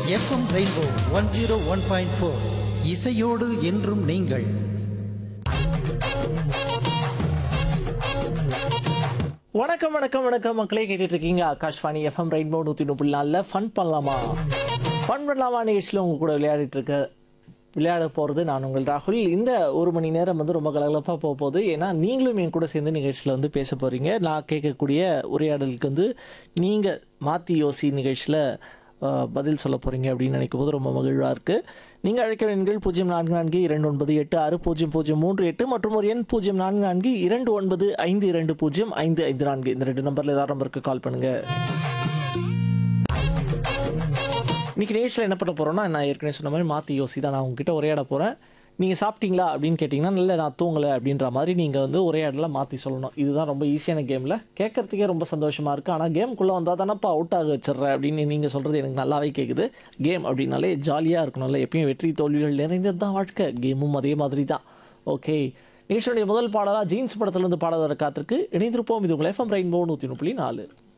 FM Rainbow one zero one point four இசையோடு என்றும் நீங்கள் வணக்கம் வணக்கம் வணக்கம் மக்களே கேட்டுட்டு இருக்கீங்க ஆகாஷ்வாணி எஃப்எம் ரெயின்போ நூற்றி முப்பது நாலில் ஃபன் பண்ணலாமா ஃபன் பண்ணலாமா நிகழ்ச்சியில் உங்க கூட விளையாடிட்டு இருக்க விளையாட போகிறது நான் உங்கள் ராகுல் இந்த ஒரு மணி நேரம் வந்து ரொம்ப கலகலப்பாக போக போகுது ஏன்னா நீங்களும் என் கூட சேர்ந்து நிகழ்ச்சியில் வந்து பேச போகிறீங்க நான் கேட்கக்கூடிய உரையாடலுக்கு வந்து நீங்கள் மாற்றி யோசி நிகழ்ச்சியில் அஹ், பதில் சொல்ல போகிறீங்க அப்படின்னு நினைக்கும் போது ரொம்ப மகிழ்வாக இருக்குது நீங்கள் அழைக்க வேண்டிய எண்கள் பூஜ்ஜியம் நான்கு நான்கு இரண்டு ஒன்பது எட்டு ஆறு பூஜ்ஜியம் பூஜ்ஜியம் மூன்று எட்டு மற்றும் ஒரு எண் பூஜ்ஜியம் நான்கு நான்கு இரண்டு ஒன்பது ஐந்து இரண்டு பூஜ்ஜியம் ஐந்து ஐந்து நான்கு இந்த ரெண்டு நம்பரில் ஏதாவது நம்பருக்கு கால் பண்ணுங்கள் இன்னைக்கு நிகழ்ச்சியில் என்ன பண்ண போகிறோம்னா நான் ஏற்கனவே சொன்ன மாதிரி மாற்றி யோசி தான் நான் உங்ககிட்ட உரையாட போகிறேன் நீங்கள் சாப்பிட்டீங்களா அப்படின்னு கேட்டிங்கன்னா இல்லை நான் தூங்கலை அப்படின்ற மாதிரி நீங்கள் வந்து உரையாடலாம் மாற்றி சொல்லணும் இதுதான் ரொம்ப ஈஸியான கேமில் கேட்கறதுக்கே ரொம்ப சந்தோஷமாக இருக்குது ஆனால் கேமுக்குள்ளே வந்தால் தானப்பா அவுட் ஆக வச்சிடுறேன் அப்படின்னு நீங்கள் சொல்கிறது எனக்கு நல்லாவே கேட்குது கேம் அப்படின்னாலே ஜாலியாக இருக்கணும்ல எப்பயும் வெற்றி தோல்விகள் நிறைந்தது தான் வாழ்க்கை கேமும் அதே மாதிரி தான் ஓகே நிகழ்ச்சியுடைய முதல் பாடலாக ஜீன்ஸ் படத்துலேருந்து பாடல் காத்திருக்கு இணைந்திருப்போம் இது உங்கள் எஃப்எம் ரெயின்போ நூற்றி முப்பது நாலு